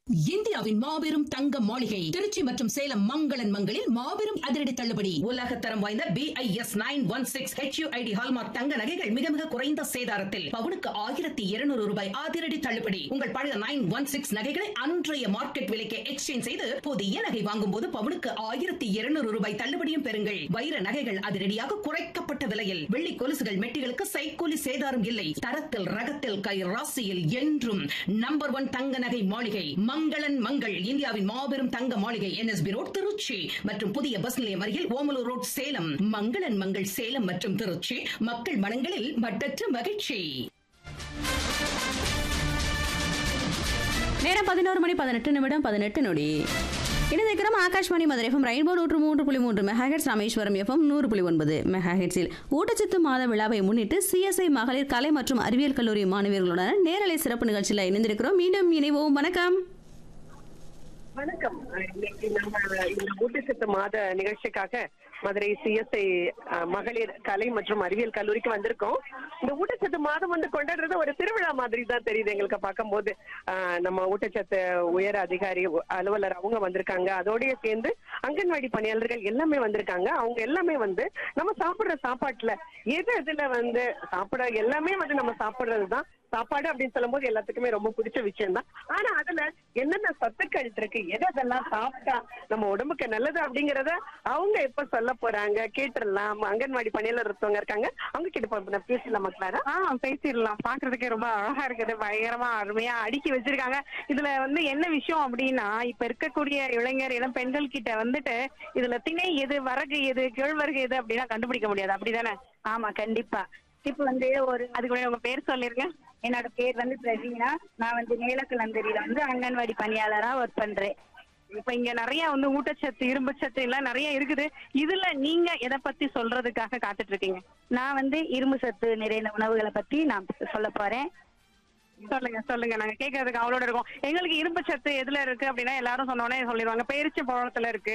இந்தியாவின் மாபெரும் தங்க மாளிகை திருச்சி மற்றும் சேலம் மங்களன் மங்களில் மாபெரும் அதிரடி தள்ளுபடி உலக தரம் வாய்ந்த B I S nine one six HUID hallmark தங்க நகைகள் மிக மிக குறைந்த சேதாரத்தில் பவுனுக்கு ஆயிரத்தி இருநூறு ரூபாய் அதிரடி தள்ளுபடி உங்கள் பழைய நைன் ஒன் சிக்ஸ் நகைகளை அன்றைய மார்க்கெட் விலைக்கு எக்ஸ்சேஞ்ச் செய்து புதிய நகை வாங்கும் போது பவுனுக்கு ஆயிரத்தி இருநூறு ரூபாய் தள்ளுபடியும் பெறுங்கள் வைர நகைகள் அதிரடியாக குறைக்கப்பட்ட விலையில் வெள்ளி கொலுசுகள் மெட்டிகளுக்கு சைக்கூலி சேதாரம் இல்லை தரத்தில் ரகத்தில் கை ராசியில் என்றும் நம்பர் ஒன் தங்க நகை மாளிகை மங்களன் மங்கள் இந்தியாவின் மாபெரும் தங்க மாளிகை என்எஸ்பி ரோட் திருச்சி மற்றும் புதிய பஸ் நிலையம் அருகில் ஓமலூர் ரோட் சேலம் மங்களன் மங்கள் சேலம் மற்றும் திருச்சி மக்கள் மனங்களில் மட்டற்ற மகிழ்ச்சி நேரம் பதினோரு மணி பதினெட்டு நிமிடம் பதினெட்டு நொடி இணைந்திருக்கிறோம் ஆகாஷ்வாணி மதுரை எஃப்எம் ரெயின்போ நூற்று மூன்று புள்ளி மூன்று மெகாஹெட்ஸ் ராமேஸ்வரம் எஃப்எம் நூறு புள்ளி ஒன்பது மெகாஹெட்ஸில் ஊட்டச்சத்து மாத விழாவை முன்னிட்டு சிஎஸ்ஐ மகளிர் கலை மற்றும் அறிவியல் கல்லூரி மாணவியர்களுடன் நேரலை சிறப்பு நிகழ்ச்சியில் இணைந்திருக்கிறோம் மீண்டும் இணைவோம் வணக்கம் வணக்கம் இன்னைக்கு நம்ம இந்த ஊட்டச்சத்து மாத நிகழ்ச்சிக்காக மதுரை சிஎஸ்ஐ மகளிர் கலை மற்றும் அறிவியல் கல்லூரிக்கு வந்திருக்கோம் இந்த ஊட்டச்சத்து மாதம் வந்து கொண்டாடுறது ஒரு திருவிழா மாதிரி தான் தெரியுது எங்களுக்கு பார்க்கும்போது ஆஹ், நம்ம ஊட்டச்சத்து உயர் அதிகாரி அலுவலர் அவங்க வந்திருக்காங்க அதோடய சேர்ந்து அங்கன்வாடி பணியாளர்கள் எல்லாமே வந்திருக்காங்க அவங்க எல்லாமே வந்து நம்ம சாப்பிடுற சாப்பாட்டுல எது எதுல வந்து சாப்பிட எல்லாமே வந்து நம்ம சாப்பிடுறது தான் சாப்பாடு அப்படின்னு சொல்லும்போது எல்லாத்துக்குமே ரொம்ப பிடிச்ச விஷயம் தான் ஆனா அதுல என்னென்ன சத்துக்கள் இருக்கு எது அதெல்லாம் சாப்பிட்டா நம்ம உடம்புக்கு நல்லது அப்படிங்கறத அவங்க எப்ப சொல்ல போறாங்க கேட்டுடலாம் அங்கன்வாடி பணியாளர் ஒருத்தவங்க இருக்காங்க அவங்க கிட்ட ப- பேசலாம் மக்களாரா ஆ பேசிடலாம் பாக்குறதுக்கே ரொம்ப அழகா இருக்குது பயங்கரமா அருமையா அடுக்கி வச்சிருக்காங்க இதுல வந்து என்ன விஷயம் அப்படின்னா இப்ப இருக்கக்கூடிய இளைஞர் இளம் பெண்கள் கிட்ட வந்துட்டு இதுல திணை எது வரகு எது கேழ்வரகு எது அப்படின்னா கண்டுபிடிக்க முடியாது அப்படிதானே ஆமா கண்டிப்பா இப்ப வந்து ஒரு அதுக்கு முன்னாடி உங்க பேர் சொல்லிருங்க என்னோட பேர் வந்து பிரவீனா நான் வந்து மேலக்குளந்தேரியில வந்து அங்கன்வாடி பணியாளரா ஒர்க் பண்றேன் இப்ப இங்க நிறைய வந்து ஊட்டச்சத்து இரும்புச்சத்து எல்லாம் நிறைய இருக்குது இதுல நீங்க எதை பத்தி சொல்றதுக்காக காத்துட்டு இருக்கீங்க நான் வந்து இரும்பு சத்து நிறைந்த உணவுகளை பத்தி நான் சொல்ல போறேன் சொல்லுங்க சொல்லுங்க நாங்க கேட்கறதுக்கு அவளோட இருக்கோம் எங்களுக்கு இரும்பு சத்து எதுல இருக்கு அப்படின்னா எல்லாரும் சொன்ன உடனே சொல்லிடுவாங்க பேரிச்சை பழத்துல இருக்கு